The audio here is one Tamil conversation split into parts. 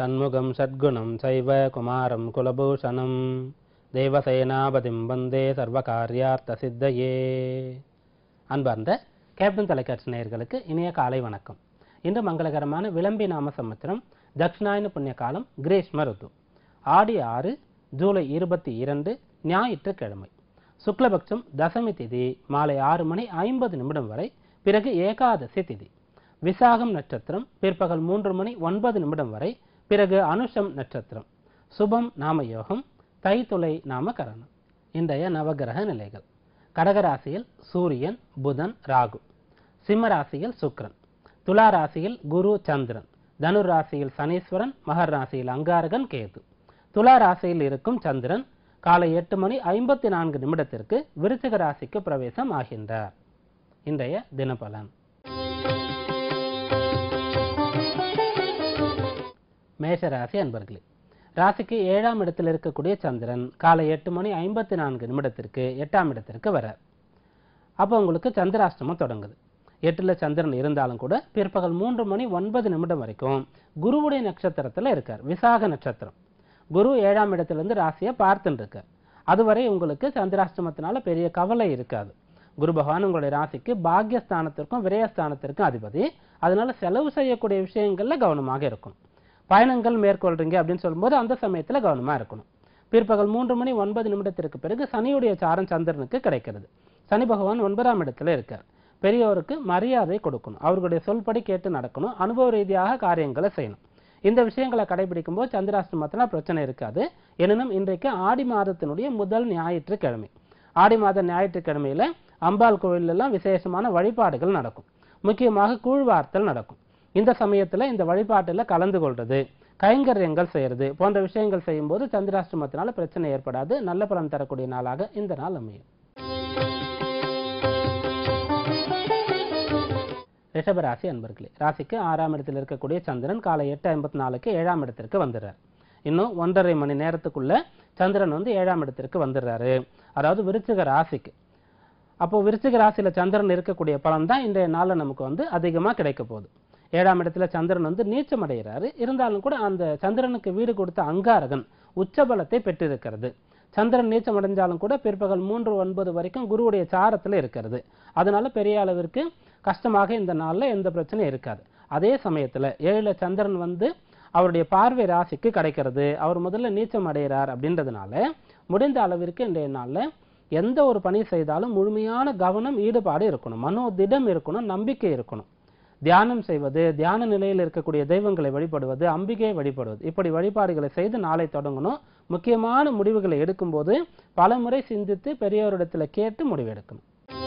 ஷண்முகம் ஷட்குணம் சைவ குமாரம் குலபூஷணம் தேவசேனாபதிம் வந்தே சர்வகாரியார்த்த சித்தையே அன்பார்ந்த கேப்டன் தொலைக்காட்சி நேயர்களுக்கு இனிய காலை வணக்கம் இன்று மங்களகரமான விளம்பி நாம சமுத்திரம் தக்ஷிணாயன புண்ணிய காலம் கிரீஷ்ம ருத்து ஆடி ஆறு ஜூலை இருபத்தி இரண்டு ஞாயிற்றுக்கிழமை சுக்லபக்ஷம் தசமி திதி மாலை ஆறு மணி ஐம்பது நிமிடம் வரை பிறகு ஏகாதசி திதி விசாகம் நட்சத்திரம் பிற்பகல் மூன்று மணி ஒன்பது நிமிடம் வரை பிறகு அனுஷம் நட்சத்திரம் சுபம் நாமயோகம் தைத்துளை நாம கரணம் இன்றைய நவகிரக நிலைகள் கடகராசியில் சூரியன் புதன் ராகு சிம்ம ராசியில் சுக்கிரன் துலா ராசியில் குரு சந்திரன் தனுர் ராசியில் சனீஸ்வரன் மகர் ராசியில் அங்காரகன் கேது துலா ராசியில் இருக்கும் சந்திரன் காலை எட்டு மணி ஐம்பத்தி நான்கு நிமிடத்திற்கு விருச்சிக ராசிக்கு பிரவேசம் ஆகின்றார் இன்றைய தினபலன் மேஷ ராசி அன்பர்களே ராசிக்கு ஏழாம் இடத்தில் இருக்கக்கூடிய சந்திரன் காலை எட்டு மணி ஐம்பத்தி நான்கு நிமிடத்திற்கு எட்டாம் இடத்திற்கு வரார் அப்போ உங்களுக்கு சந்திராஷ்டமம் தொடங்குது எட்டுல சந்திரன் இருந்தாலும் கூட பிற்பகல் மூன்று மணி ஒன்பது நிமிடம் வரைக்கும் குருவுடைய நட்சத்திரத்துல இருக்கார் விசாக நட்சத்திரம் குரு ஏழாம் இடத்திலிருந்து ராசியை பார்த்துட்டு இருக்கார் அதுவரை உங்களுக்கு சந்திராஷ்டமத்தினால பெரிய கவலை இருக்காது குரு பகவான் உங்களுடைய ராசிக்கு பாக்யஸ்தானத்திற்கும் விரயஸ்தானத்திற்கும் அதிபதி அதனால செலவு செய்யக்கூடிய விஷயங்கள்ல கவனமாக இருக்கும் பயணங்கள் மேற்கொள்றீங்க அப்படின்னு சொல்லும்போது அந்த சமயத்துல கவனமா இருக்கணும் பிற்பகல் மூன்று மணி ஒன்பது நிமிடத்திற்கு பிறகு சனியுடைய சாரம் சந்திரனுக்கு கிடைக்கிறது சனி பகவான் ஒன்பதாம் இடத்துல இருக்கார் பெரியோருக்கு மரியாதை கொடுக்கணும் அவர்களுடைய சொல்படி கேட்டு நடக்கணும் அனுபவ ரீதியாக காரியங்களை செய்யணும் இந்த விஷயங்களை கடைபிடிக்கும் போது சந்திராஷ்டமத்துல பிரச்சனை இருக்காது எனினும் இன்றைக்கு ஆடி மாதத்தினுடைய முதல் ஞாயிற்றுக்கிழமை ஆடி மாத ஞாயிற்றுக்கிழமையில அம்பாள் கோவில் எல்லாம் விசேஷமான வழிபாடுகள் நடக்கும் முக்கியமாக கூழ்வார்த்தல் நடக்கும் இந்த சமயத்துல இந்த வழிபாட்டுல கலந்து கொள்றது கைங்கரியங்கள் செய்யறது போன்ற விஷயங்கள் செய்யும்போது சந்திராஷ்டமத்தினால பிரச்சனை ஏற்படாது நல்ல பலன் தரக்கூடிய நாளாக இந்த நாள் அமையும் ரிஷபராசி அன்பர்களே ராசிக்கு ஆறாம் இடத்தில் இருக்கக்கூடிய சந்திரன் காலை எட்டு ஐம்பத்தி நாலுக்கு ஏழாம் இடத்திற்கு வந்துடுறார் இன்னும் ஒன்றரை மணி நேரத்துக்குள்ள சந்திரன் வந்து ஏழாம் இடத்திற்கு வந்துடுறாரு அதாவது விருச்சிக ராசிக்கு அப்போ விருச்சிக ராசியில சந்திரன் இருக்கக்கூடிய பலன் தான் இன்றைய நாள்ல நமக்கு வந்து அதிகமா கிடைக்க போகுது ஏழாம் இடத்துல சந்திரன் வந்து நீச்சம் அடைகிறாரு இருந்தாலும் கூட அந்த சந்திரனுக்கு வீடு கொடுத்த அங்காரகன் உச்சபலத்தை பெற்றிருக்கிறது சந்திரன் நீச்சம் அடைஞ்சாலும் கூட பிற்பகல் மூன்று ஒன்பது வரைக்கும் குருவுடைய சாரத்துல இருக்கிறது அதனால பெரிய அளவிற்கு கஷ்டமாக இந்த நாள்ல எந்த பிரச்சனையும் இருக்காது அதே சமயத்துல ஏழுல சந்திரன் வந்து அவருடைய பார்வை ராசிக்கு கிடைக்கிறது அவர் முதல்ல நீச்சம் அடைகிறார் அப்படின்றதுனால முடிந்த அளவிற்கு இன்றைய நாள்ல எந்த ஒரு பணி செய்தாலும் முழுமையான கவனம் ஈடுபாடு இருக்கணும் மனோதிடம் இருக்கணும் நம்பிக்கை இருக்கணும் தியானம் செய்வது தியான நிலையில் இருக்கக்கூடிய தெய்வங்களை வழிபடுவது அம்பிகையை வழிபடுவது இப்படி வழிபாடுகளை செய்து நாளை தொடங்கணும் முக்கியமான முடிவுகளை எடுக்கும்போது பல முறை சிந்தித்து பெரியவரிடத்துல கேட்டு முடிவெடுக்கணும்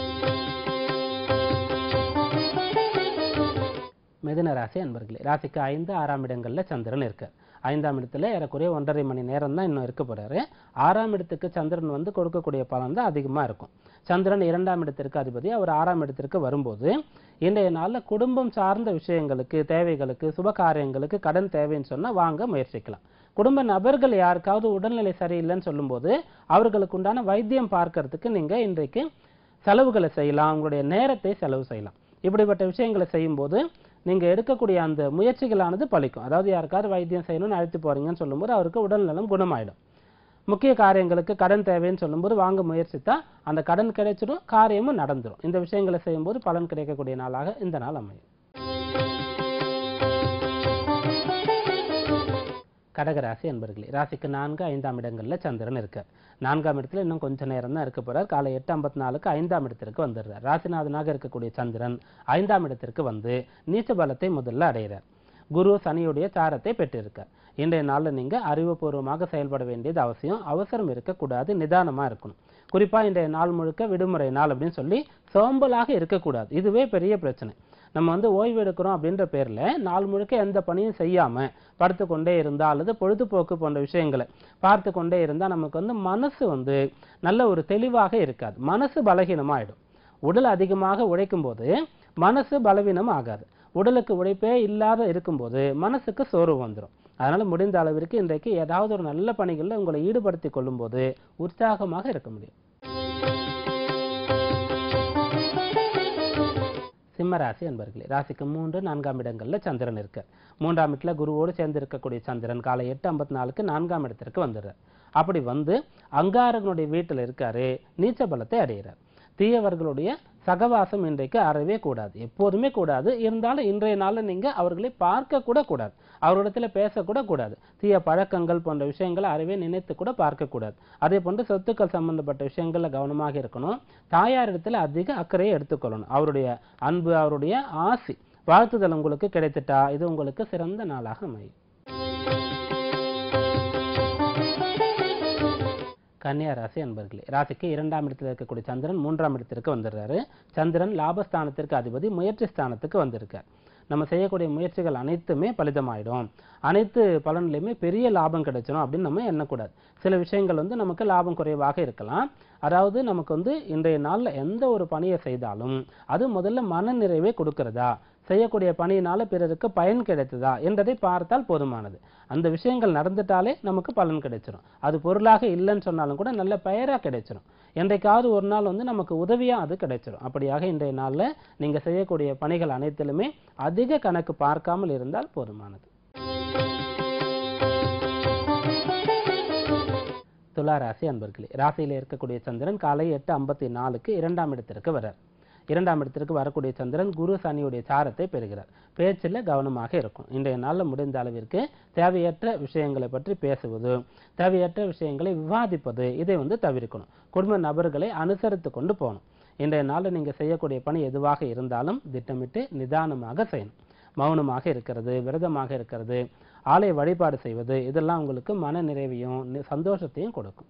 மிதுன ராசி அன்பர்களே ராசிக்கு ஐந்து ஆறாம் இடங்கள்ல சந்திரன் இருக்கு ஐந்தாம் இடத்துல ஏறக்குறைய ஒன்றரை மணி நேரம் தான் இன்னும் இருக்க போறாரு ஆறாம் இடத்துக்கு சந்திரன் வந்து கொடுக்கக்கூடிய பலன் தான் அதிகமா இருக்கும் சந்திரன் இரண்டாம் இடத்திற்கு அதிபதி அவர் ஆறாம் இடத்திற்கு வரும்போது இன்றைய நாள்ல குடும்பம் சார்ந்த விஷயங்களுக்கு தேவைகளுக்கு சுப காரியங்களுக்கு கடன் தேவைன்னு சொன்னா வாங்க முயற்சிக்கலாம் குடும்ப நபர்கள் யாருக்காவது உடல்நிலை சரியில்லைன்னு சொல்லும்போது அவர்களுக்கு உண்டான வைத்தியம் பார்க்கறதுக்கு நீங்க இன்றைக்கு செலவுகளை செய்யலாம் உங்களுடைய நேரத்தை செலவு செய்யலாம் இப்படிப்பட்ட விஷயங்களை செய்யும்போது நீங்க எடுக்கக்கூடிய அந்த முயற்சிகளானது பலிக்கும் அதாவது யாருக்காவது வைத்தியம் செய்யணும்னு அழைத்து போறீங்கன்னு சொல்லும்போது அவருக்கு உடல்நலம் குணமாயிடும் முக்கிய காரியங்களுக்கு கடன் தேவைன்னு சொல்லும்போது வாங்க முயற்சித்தா அந்த கடன் கிடைச்சிடும் காரியமும் நடந்துடும் இந்த விஷயங்களை செய்யும்போது பலன் கிடைக்கக்கூடிய நாளாக இந்த நாள் அமையும் கடகராசி என்பர்களே ராசிக்கு நான்கு ஐந்தாம் இடங்கள்ல சந்திரன் இருக்கு நான்காம் இடத்துல இன்னும் கொஞ்ச நேரம் தான் இருக்க போறார் காலை எட்டு ஐம்பத்தி நாலுக்கு ஐந்தாம் இடத்திற்கு வந்துடுறார் ராசிநாதனாக இருக்கக்கூடிய சந்திரன் ஐந்தாம் இடத்திற்கு வந்து நீச்ச பலத்தை முதல்ல அடைகிறார் குரு சனியுடைய சாரத்தை பெற்றிருக்கார் இன்றைய நாள்ல நீங்க அறிவுபூர்வமாக செயல்பட வேண்டியது அவசியம் அவசரம் இருக்கக்கூடாது நிதானமா இருக்கணும் குறிப்பா இன்றைய நாள் முழுக்க விடுமுறை நாள் அப்படின்னு சொல்லி சோம்பலாக இருக்கக்கூடாது இதுவே பெரிய பிரச்சனை நம்ம வந்து ஓய்வு எடுக்கிறோம் அப்படின்ற பேர்ல நாள் முழுக்க எந்த பணியும் செய்யாம படுத்து கொண்டே இருந்தா அல்லது பொழுதுபோக்கு போன்ற விஷயங்களை பார்த்து கொண்டே இருந்தா நமக்கு வந்து மனசு வந்து நல்ல ஒரு தெளிவாக இருக்காது மனசு பலகீனமாயிடும் உடல் அதிகமாக உழைக்கும் போது மனசு பலவீனம் ஆகாது உடலுக்கு உழைப்பே இல்லாத இருக்கும்போது மனசுக்கு சோர்வு வந்துடும் அதனால முடிந்த அளவிற்கு இன்றைக்கு ஏதாவது ஒரு நல்ல பணிகளில் உங்களை ஈடுபடுத்திக் கொள்ளும்போது உற்சாகமாக இருக்க முடியும் சிம்ம ராசி என்பர்களே ராசிக்கு மூன்று நான்காம் இடங்கள்ல சந்திரன் இருக்கு மூன்றாம் இடத்துல குருவோடு சேர்ந்து இருக்கக்கூடிய சந்திரன் காலை எட்டு ஐம்பத்தி நாலுக்கு நான்காம் இடத்திற்கு வந்துடுறார் அப்படி வந்து அங்காரகனுடைய வீட்டில் இருக்காரு நீச்ச பலத்தை அடைகிறார் தீயவர்களுடைய சகவாசம் இன்றைக்கு அறவே கூடாது எப்போதுமே கூடாது இருந்தாலும் இன்றைய நாளில் நீங்க அவர்களை பார்க்க கூட கூடாது அவரிடத்துல பேசக்கூட கூடாது தீய பழக்கங்கள் போன்ற விஷயங்களை அறவே நினைத்து கூட பார்க்க கூடாது அதே போன்று சொத்துக்கள் சம்பந்தப்பட்ட விஷயங்கள்ல கவனமாக இருக்கணும் தாயாரிடத்துல அதிக அக்கறையை எடுத்துக்கொள்ளணும் அவருடைய அன்பு அவருடைய ஆசி வாழ்த்துதல் உங்களுக்கு கிடைத்துட்டா இது உங்களுக்கு சிறந்த நாளாக அமையும் கன்னியா ராசி அன்பர்களே ராசிக்கு இரண்டாம் இடத்தில் இருக்கக்கூடிய சந்திரன் மூன்றாம் இடத்திற்கு வந்துடுறாரு சந்திரன் லாபஸ்தானத்திற்கு அதிபதி முயற்சி ஸ்தானத்துக்கு வந்திருக்கார் நம்ம செய்யக்கூடிய முயற்சிகள் அனைத்துமே பலிதமாயிடும் அனைத்து பலன்லையுமே பெரிய லாபம் கிடைச்சிடும் அப்படின்னு நம்ம எண்ணக்கூடாது சில விஷயங்கள் வந்து நமக்கு லாபம் குறைவாக இருக்கலாம் அதாவது நமக்கு வந்து இன்றைய நாளில் எந்த ஒரு பணியை செய்தாலும் அது முதல்ல மன நிறைவை கொடுக்கிறதா செய்யக்கூடிய பணியினால பிறருக்கு பயன் கிடைத்ததா என்றதை பார்த்தால் போதுமானது அந்த விஷயங்கள் நடந்துட்டாலே நமக்கு பலன் கிடைச்சிடும் அது பொருளாக இல்லைன்னு சொன்னாலும் கூட நல்ல பெயரா கிடைச்சிடும் என்றைக்காவது ஒரு நாள் வந்து நமக்கு உதவியா அது கிடைச்சிடும் அப்படியாக இன்றைய நாள்ல நீங்க செய்யக்கூடிய பணிகள் அனைத்திலுமே அதிக கணக்கு பார்க்காமல் இருந்தால் போதுமானது துலா ராசி அன்பர்களே ராசியில இருக்கக்கூடிய சந்திரன் காலை எட்டு ஐம்பத்தி நாலுக்கு இரண்டாம் இடத்திற்கு வரார் இரண்டாம் இடத்திற்கு வரக்கூடிய சந்திரன் குரு சனியுடைய சாரத்தை பெறுகிறார் பேச்சில் கவனமாக இருக்கும் இன்றைய நாளில் முடிந்த அளவிற்கு தேவையற்ற விஷயங்களை பற்றி பேசுவது தேவையற்ற விஷயங்களை விவாதிப்பது இதை வந்து தவிர்க்கணும் குடும்ப நபர்களை அனுசரித்து கொண்டு போகணும் இன்றைய நாளில் நீங்கள் செய்யக்கூடிய பணி எதுவாக இருந்தாலும் திட்டமிட்டு நிதானமாக செய்யணும் மௌனமாக இருக்கிறது விரதமாக இருக்கிறது ஆலய வழிபாடு செய்வது இதெல்லாம் உங்களுக்கு மன நிறைவையும் நி- சந்தோஷத்தையும் கொடுக்கும்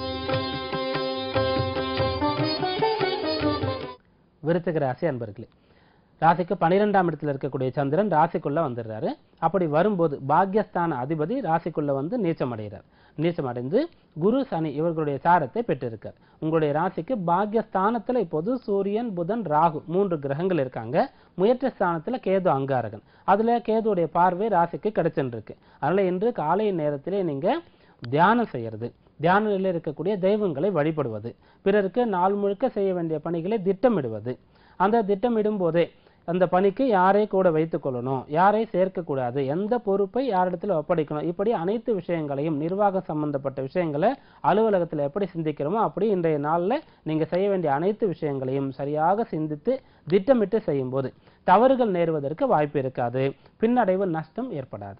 விருச்சிக ராசி அன்பர்களே ராசிக்கு பன்னிரெண்டாம் இடத்துல இருக்கக்கூடிய சந்திரன் ராசிக்குள்ள வந்துடுறாரு அப்படி வரும்போது பாக்யஸ்தான அதிபதி ராசிக்குள்ள வந்து நீச்சம் அடைகிறார் நீச்சம் அடைந்து குரு சனி இவர்களுடைய சாரத்தை பெற்றிருக்கார் உங்களுடைய ராசிக்கு பாக்யஸ்தானத்துல இப்போது சூரியன் புதன் ராகு மூன்று கிரகங்கள் இருக்காங்க முயற்சி ஸ்தானத்துல கேது அங்காரகன் அதுல கேதுவுடைய பார்வை ராசிக்கு கிடைச்சுருக்கு அதனால இன்று காலை நேரத்திலே நீங்க தியானம் செய்யறது தியான நிலையில் இருக்கக்கூடிய தெய்வங்களை வழிபடுவது பிறருக்கு நாள் முழுக்க செய்ய வேண்டிய பணிகளை திட்டமிடுவது அந்த திட்டமிடும் போதே அந்த பணிக்கு யாரை கூட வைத்துக் கொள்ளணும் யாரை சேர்க்கக்கூடாது எந்த பொறுப்பை யாரிடத்துல ஒப்படைக்கணும் இப்படி அனைத்து விஷயங்களையும் நிர்வாகம் சம்பந்தப்பட்ட விஷயங்களை அலுவலகத்தில் எப்படி சிந்திக்கிறோமோ அப்படி இன்றைய நாளில் நீங்க செய்ய வேண்டிய அனைத்து விஷயங்களையும் சரியாக சிந்தித்து திட்டமிட்டு செய்யும்போது தவறுகள் நேருவதற்கு வாய்ப்பு இருக்காது பின்னடைவு நஷ்டம் ஏற்படாது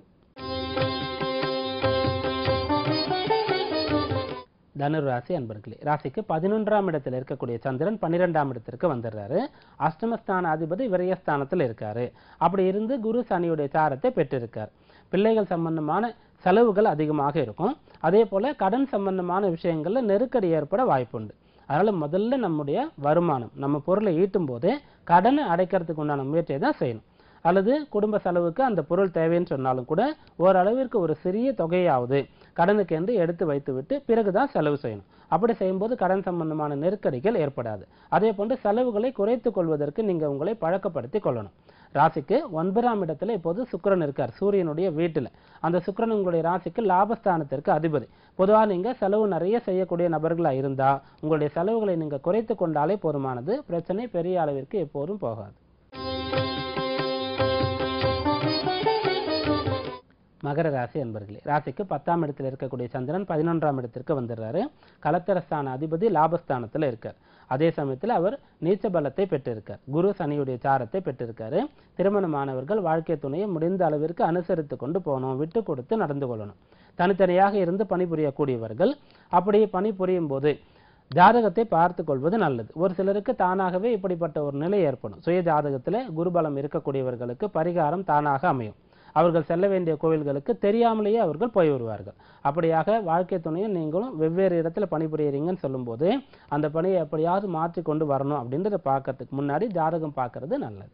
தனுர் ராசி அன்பர்களே ராசிக்கு பதினொன்றாம் இடத்தில் இருக்கக்கூடிய சந்திரன் பன்னிரெண்டாம் இடத்திற்கு வந்துடுறாரு அஷ்டமஸ்தான அதிபதி விரயஸ்தானத்தில் இருக்காரு அப்படி இருந்து குரு சனியுடைய சாரத்தை பெற்றிருக்கார் பிள்ளைகள் சம்பந்தமான செலவுகள் அதிகமாக இருக்கும் அதே போல கடன் சம்பந்தமான விஷயங்கள்ல நெருக்கடி ஏற்பட வாய்ப்புண்டு அதனால முதல்ல நம்முடைய வருமானம் நம்ம பொருளை ஈட்டும் போதே கடனை அடைக்கிறதுக்கு உண்டான முயற்சியை தான் செய்யணும் அல்லது குடும்ப செலவுக்கு அந்த பொருள் தேவைன்னு சொன்னாலும் கூட ஓரளவிற்கு ஒரு சிறிய தொகையாவது கடனுக்கு என்று எடுத்து வைத்துவிட்டு பிறகுதான் செலவு செய்யணும் அப்படி செய்யும்போது கடன் சம்பந்தமான நெருக்கடிகள் ஏற்படாது அதே போன்று செலவுகளை குறைத்துக் கொள்வதற்கு நீங்க உங்களை பழக்கப்படுத்தி கொள்ளணும் ராசிக்கு ஒன்பதாம் இடத்துல இப்போது சுக்கிரன் இருக்கார் சூரியனுடைய வீட்டுல அந்த சுக்கிரன் உங்களுடைய ராசிக்கு லாபஸ்தானத்திற்கு அதிபதி பொதுவா நீங்க செலவு நிறைய செய்யக்கூடிய நபர்களா இருந்தா உங்களுடைய செலவுகளை நீங்க குறைத்து கொண்டாலே போதுமானது பிரச்சனை பெரிய அளவிற்கு எப்போதும் போகாது மகர ராசி என்பர்களே ராசிக்கு பத்தாம் இடத்தில் இருக்கக்கூடிய சந்திரன் பதினொன்றாம் இடத்திற்கு வந்துடுறாரு கலத்தரஸ்தான அதிபதி லாபஸ்தானத்துல இருக்கார் அதே சமயத்தில் அவர் நீச்ச பலத்தை பெற்றிருக்கார் குரு சனியுடைய சாரத்தை பெற்றிருக்காரு திருமணமானவர்கள் வாழ்க்கை துணையை முடிந்த அளவிற்கு அனுசரித்து கொண்டு போகணும் விட்டு கொடுத்து நடந்து கொள்ளணும் தனித்தனியாக இருந்து பணிபுரியக்கூடியவர்கள் அப்படி பணிபுரியும் போது ஜாதகத்தை பார்த்து கொள்வது நல்லது ஒரு சிலருக்கு தானாகவே இப்படிப்பட்ட ஒரு நிலை ஏற்படும் சுய ஜாதகத்துல குருபலம் இருக்கக்கூடியவர்களுக்கு பரிகாரம் தானாக அமையும் அவர்கள் செல்ல வேண்டிய கோவில்களுக்கு தெரியாமலேயே அவர்கள் போய் வருவார்கள் அப்படியாக வாழ்க்கை துணையும் நீங்களும் வெவ்வேறு இடத்துல பணிபுரியறீங்கன்னு சொல்லும்போது அந்த பணியை எப்படியாவது மாற்றி கொண்டு வரணும் அப்படின்றத பார்க்கறதுக்கு முன்னாடி ஜாதகம் பார்க்கறது நல்லது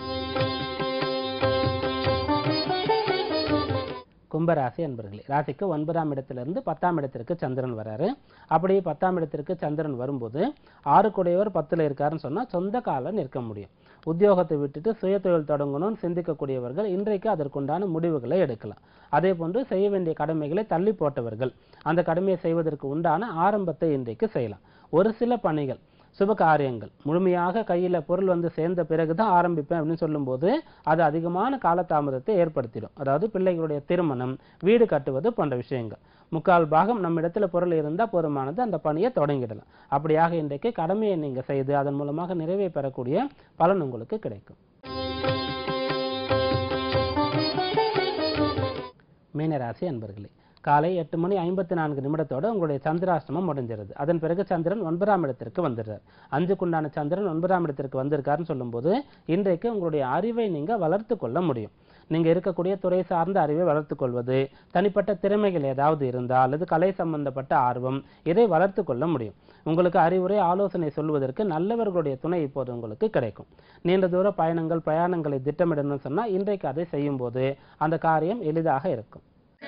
கும்பராசி அன்பர்களே ராசிக்கு ஒன்பதாம் இடத்திலிருந்து பத்தாம் இடத்திற்கு சந்திரன் வராரு அப்படி பத்தாம் இடத்திற்கு சந்திரன் வரும்போது ஆறுக்குடையவர் பத்துல இருக்காருன்னு சொன்னா சொந்த காலம் நிற்க முடியும் உத்தியோகத்தை விட்டுட்டு சுய தொழில் தொடங்கணும்னு சிந்திக்கக்கூடியவர்கள் இன்றைக்கு அதற்குண்டான முடிவுகளை எடுக்கலாம் அதே போன்று செய்ய வேண்டிய கடமைகளை தள்ளி போட்டவர்கள் அந்த கடமையை செய்வதற்கு உண்டான ஆரம்பத்தை இன்றைக்கு செய்யலாம் ஒரு சில பணிகள் சுப காரியங்கள் முழுமையாக கையில பொருள் வந்து சேர்ந்த பிறகு தான் ஆரம்பிப்பேன் அப்படின்னு சொல்லும்போது அது அதிகமான காலதாமதத்தை ஏற்படுத்திடும் அதாவது பிள்ளைகளுடைய திருமணம் வீடு கட்டுவது போன்ற விஷயங்கள் முக்கால் பாகம் நம்ம இடத்துல பொருள் இருந்தால் போதுமானது அந்த பணியை தொடங்கிடலாம் அப்படியாக இன்றைக்கு கடமையை நீங்க செய்து அதன் மூலமாக நிறைவை பெறக்கூடிய பலன் உங்களுக்கு கிடைக்கும் மீனராசி அன்பர்களே காலை எட்டு மணி ஐம்பத்தி நான்கு நிமிடத்தோட உங்களுடைய சந்திராஷ்டமம் முடிஞ்சிருது அதன் பிறகு சந்திரன் ஒன்பதாம் இடத்திற்கு வந்துடுறார் அஞ்சுக்குண்டான சந்திரன் ஒன்பதாம் இடத்திற்கு வந்திருக்காருன்னு சொல்லும்போது இன்றைக்கு உங்களுடைய அறிவை நீங்க வளர்த்து கொள்ள முடியும் நீங்க இருக்கக்கூடிய துறை சார்ந்த அறிவை வளர்த்து கொள்வது தனிப்பட்ட திறமைகள் ஏதாவது இருந்தால் அல்லது கலை சம்பந்தப்பட்ட ஆர்வம் இதை வளர்த்து கொள்ள முடியும் உங்களுக்கு அறிவுரை ஆலோசனை சொல்வதற்கு நல்லவர்களுடைய துணை இப்போது உங்களுக்கு கிடைக்கும் நீண்ட தூர பயணங்கள் பிரயாணங்களை திட்டமிடணும்னு சொன்னா இன்றைக்கு அதை செய்யும்போது அந்த காரியம் எளிதாக இருக்கும்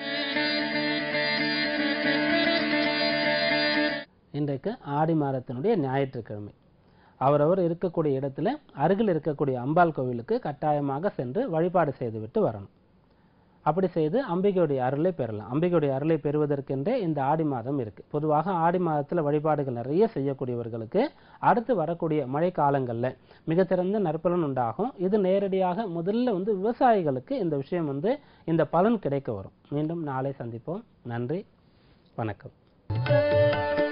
இன்றைக்கு ஆடி மாதத்தினுடைய ஞாயிற்றுக்கிழமை அவரவர் இருக்கக்கூடிய இடத்துல அருகில் இருக்கக்கூடிய அம்பாள் கோவிலுக்கு கட்டாயமாக சென்று வழிபாடு செய்துவிட்டு வரணும் அப்படி செய்து அம்பிகையுடைய அருளை பெறலாம் அம்பிகையுடைய அருளை பெறுவதற்கென்றே இந்த ஆடி மாதம் இருக்கு பொதுவாக ஆடி மாதத்துல வழிபாடுகள் நிறைய செய்யக்கூடியவர்களுக்கு அடுத்து வரக்கூடிய மழை காலங்கள்ல மிகச்சிறந்த நற்பலன் உண்டாகும் இது நேரடியாக முதல்ல வந்து விவசாயிகளுக்கு இந்த விஷயம் வந்து இந்த பலன் கிடைக்க வரும் மீண்டும் நாளை சந்திப்போம் நன்றி வணக்கம்